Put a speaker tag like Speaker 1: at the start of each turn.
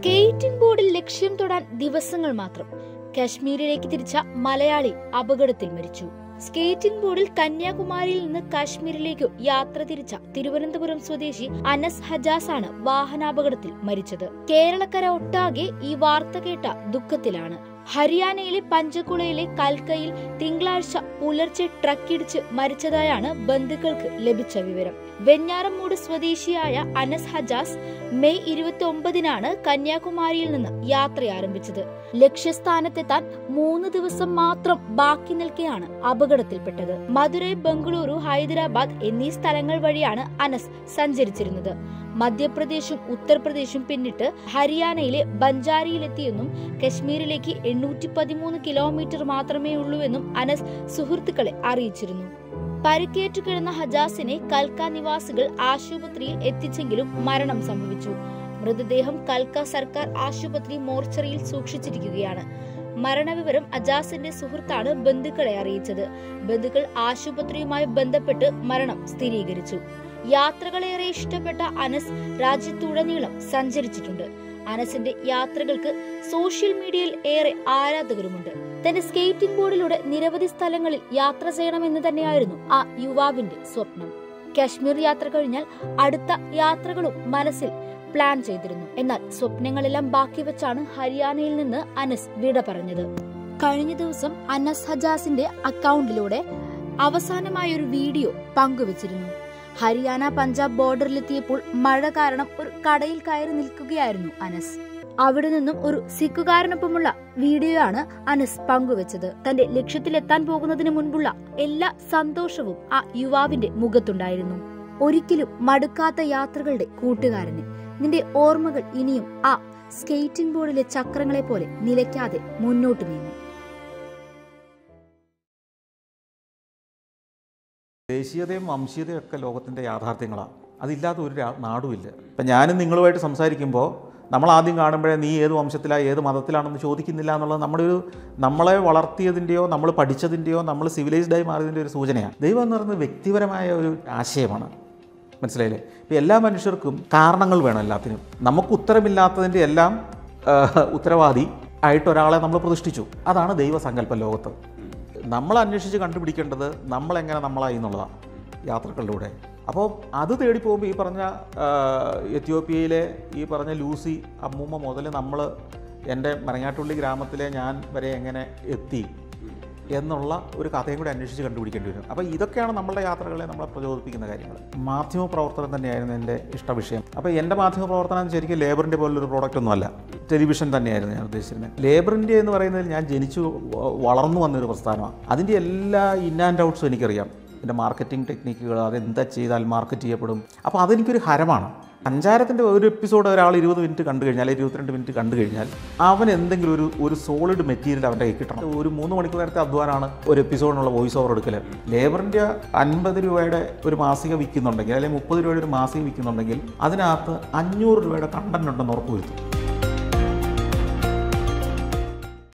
Speaker 1: skating ബോർഡിൽ ലക്ഷ്യം തൊടാൻ ദിവസങ്ങൾ മാത്രം കാശ്മീരിലേക്ക് തിരിച്ച മലയാളി അപകടത്തിൽ മരിച്ചു സ്കേറ്റിംഗ് ബോർഡിൽ കന്യാകുമാരിയിൽ നിന്ന് കാശ്മീരിലേക്ക് യാത്ര തിരിച്ച തിരുവനന്തപുരം സ്വദേശി അനസ് ഹജാസ് ആണ് വാഹനാപകടത്തിൽ മരിച്ചത് കേരളക്കര ഒട്ടാകെ ഈ വാർത്ത കേട്ട ദുഃഖത്തിലാണ് ഹരിയാനയിലെ പഞ്ചകുളയിലെ കൽക്കയിൽ തിങ്കളാഴ്ച പുലർച്ചെ ട്രക്കിടിച്ച് മരിച്ചതായാണ് ബന്ധുക്കൾക്ക് ലഭിച്ച വിവരം വെഞ്ഞാറമ്മൂട് സ്വദേശിയായ അനസ് ഹജാസ് മെയ് ഇരുപത്തി ഒമ്പതിനാണ് കന്യാകുമാരിയിൽ നിന്ന് യാത്ര ആരംഭിച്ചത് ലക്ഷ്യസ്ഥാനത്തെത്താൻ മൂന്ന് ദിവസം മാത്രം ബാക്കി നിൽക്കെയാണ് അപകടത്തിൽപ്പെട്ടത് മധുരൈ ബംഗളൂരു ഹൈദരാബാദ് എന്നീ സ്ഥലങ്ങൾ വഴിയാണ് അനസ് സഞ്ചരിച്ചിരുന്നത് മധ്യപ്രദേശും ഉത്തർപ്രദേശും പിന്നിട്ട് ഹരിയാനയിലെ ബഞ്ചാരിയിലെത്തിയെന്നും കശ്മീരിലേക്ക് എണ്ണൂറ്റി പതിമൂന്ന് കിലോമീറ്റർ മാത്രമേ ഉള്ളൂവെന്നും അനസ് സുഹൃത്തുക്കളെ അറിയിച്ചിരുന്നു പരിക്കേറ്റു കിടന്ന ഹജാസിനെ കൽക്ക നിവാസികൾ ആശുപത്രിയിൽ എത്തിച്ചെങ്കിലും മരണം സംഭവിച്ചു മൃതദേഹം കൽക്ക സർക്കാർ ആശുപത്രി മോർച്ചറിയിൽ സൂക്ഷിച്ചിരിക്കുകയാണ് മരണവിവരം അജാസിന്റെ സുഹൃത്താണ് ബന്ധുക്കളെ അറിയിച്ചത് ബന്ധുക്കൾ ആശുപത്രിയുമായി ബന്ധപ്പെട്ട് മരണം സ്ഥിരീകരിച്ചു യാത്രകളേറെ ഇഷ്ടപ്പെട്ട അനസ് രാജ്യത്തുടനീളം സഞ്ചരിച്ചിട്ടുണ്ട് അനസിന്റെ യാത്രകൾക്ക് സോഷ്യൽ മീഡിയയിൽ ഏറെ ആരാധകരുമുണ്ട് തന്റെ സ്കേറ്റിംഗ് ബോർഡിലൂടെ നിരവധി സ്ഥലങ്ങളിൽ യാത്ര ചെയ്യണമെന്ന് തന്നെയായിരുന്നു ആ യുവാവിന്റെ സ്വപ്നം കാശ്മീർ യാത്ര കഴിഞ്ഞാൽ അടുത്ത യാത്രകളും മനസ്സിൽ പ്ലാൻ ചെയ്തിരുന്നു എന്നാൽ സ്വപ്നങ്ങളെല്ലാം ബാക്കി വെച്ചാണ് ഹരിയാനയിൽ നിന്ന് അനസ് വിട പറഞ്ഞത് കഴിഞ്ഞ ദിവസം അനസ് ഹജാസിന്റെ അക്കൗണ്ടിലൂടെ അവസാനമായ ഒരു വീഡിയോ പങ്കുവച്ചിരുന്നു ഹരിയാന പഞ്ചാബ് ബോർഡറിലെത്തിയപ്പോൾ മഴ കാരണം ഒരു കടയിൽ കയറി നിൽക്കുകയായിരുന്നു അനസ് അവിടെ നിന്നും ഒരു സിഖുകാരനൊപ്പമുള്ള വീഡിയോ ആണ് അനസ് പങ്കുവച്ചത് തന്റെ ലക്ഷ്യത്തിലെത്താൻ പോകുന്നതിന് മുൻപുള്ള എല്ലാ സന്തോഷവും ആ യുവാവിന്റെ മുഖത്തുണ്ടായിരുന്നു ഒരിക്കലും മടുക്കാത്ത യാത്രകളുടെ കൂട്ടുകാരന് നിന്റെ ഓർമ്മകൾ ഇനിയും ആ സ്കേറ്റിംഗ് ബോർഡിലെ ചക്രങ്ങളെ പോലെ നിലയ്ക്കാതെ മുന്നോട്ട് നീങ്ങും
Speaker 2: ദേശീയതയും വംശീയതയും ഒക്കെ ലോകത്തിൻ്റെ യാഥാർത്ഥ്യങ്ങളാണ് അതില്ലാത്ത ഒരു രാ- നാടുമില്ല ഇപ്പം ഞാനും നിങ്ങളുമായിട്ട് സംസാരിക്കുമ്പോൾ നമ്മൾ ആദ്യം കാണുമ്പോഴേ നീ ഏത് വംശത്തിലാണ് ഏത് മതത്തിലാണെന്ന് ചോദിക്കുന്നില്ല എന്നുള്ളത് നമ്മുടെ ഒരു നമ്മളെ വളർത്തിയതിൻ്റെയോ നമ്മൾ പഠിച്ചതിൻ്റെയോ നമ്മൾ സിവിലൈസ്ഡായി മാറിയതിൻ്റെ ഒരു സൂചനയാണ് ദൈവം എന്ന് പറയുന്നത് വ്യക്തിപരമായ ഒരു ആശയമാണ് മനസ്സിലായില്ലേ ഇപ്പം എല്ലാ മനുഷ്യർക്കും കാരണങ്ങൾ വേണം എല്ലാത്തിനും നമുക്ക് ഉത്തരമില്ലാത്തതിൻ്റെ എല്ലാം ആ, ഉത്തരവാദി ആയിട്ട് ഒരാളെ നമ്മൾ പ്രതിഷ്ഠിച്ചു അതാണ് ദൈവസങ്കല്പം ലോകത്ത് നമ്മൾ അന്വേഷിച്ച് കണ്ടുപിടിക്കേണ്ടത് നമ്മളെങ്ങനെ നമ്മളായി എന്നുള്ളതാണ് യാത്രകളിലൂടെ അപ്പോൾ അത് തേടി പോകുമ്പോൾ ഈ പറഞ്ഞ ആ, എത്യോപ്യയിലെ ഈ പറഞ്ഞ ലൂസി അമ്മൂമ്മ മുതൽ നമ്മൾ എൻ്റെ മരങ്ങാട്ടുള്ളി ഗ്രാമത്തിലെ ഞാൻ വരെ എങ്ങനെ എത്തി എന്നുള്ള ഒരു കഥയും കൂടി അന്വേഷിച്ച് കണ്ടുപിടിക്കേണ്ടി വരും അപ്പോൾ ഇതൊക്കെയാണ് നമ്മളുടെ യാത്രകളെ നമ്മളെ പ്രചോദിപ്പിക്കുന്ന കാര്യങ്ങൾ മാധ്യമ പ്രവർത്തനം തന്നെയായിരുന്നു എൻ്റെ ഇഷ്ടവിഷയം അപ്പോൾ എൻ്റെ മാധ്യമ പ്രവർത്തനം ശരിക്കും ലേബറിൻ്റെ പോലൊരു പ്രോഡക്റ്റ് ഒന്നുമല്ല ടെലിവിഷൻ തന്നെയായിരുന്നു ഞാൻ ഉദ്ദേശിച്ചിരുന്നത് ലേബർ ഇന്ത്യ എന്ന് പറയുന്നതിൽ ഞാൻ ജനിച്ചു വ- വളർന്നു വന്നൊരു പ്രസ്ഥാനമാണ് അതിൻ്റെ എല്ലാ ഇൻ ആൻഡ് ഔട്ട്സും എനിക്കറിയാം എൻ്റെ മാർക്കറ്റിംഗ് ടെക്നിക്കുകൾ അതെന്താ ചെയ്താൽ മാർക്കറ്റ് ചെയ്യപ്പെടും അപ്പോൾ അതെനിക്കൊരു ഹരമാണ് സഞ്ചാരത്തിൻ്റെ ഒരു എപ്പിസോഡ് ഒരാൾ ഇരുപത് മിനിറ്റ് കണ്ടു കഴിഞ്ഞാൽ അല്ലെങ്കിൽ ഇരുപത്തിരണ്ട് മിനിറ്റ് കണ്ടു കഴിഞ്ഞാൽ അവൻ എന്തെങ്കിലും ഒരു ഒരു സോളിഡ് മെറ്റീരിയൽ അവൻ്റെ കയ്യിൽ കിട്ടണം ഒരു മൂന്ന് മണിക്കൂർ നേരത്തെ അധ്വാനമാണ് ഒരു എപ്പിസോഡിനുള്ള വോയിസ് ഓവർ എടുക്കൽ ലേബറിൻ്റെ അൻപത് രൂപയുടെ ഒരു മാസിക വിൽക്കുന്നുണ്ടെങ്കിൽ അല്ലെങ്കിൽ മുപ്പത് രൂപയുടെ ഒരു മാസിക വിൽക്കുന്നുണ്ടെങ്കിൽ അതിനകത്ത് അഞ്ഞൂറ് രൂപയുടെ കണ്ടന്റ് ഉണ്ടെന്ന് ഉറപ്പ് വരുത്തും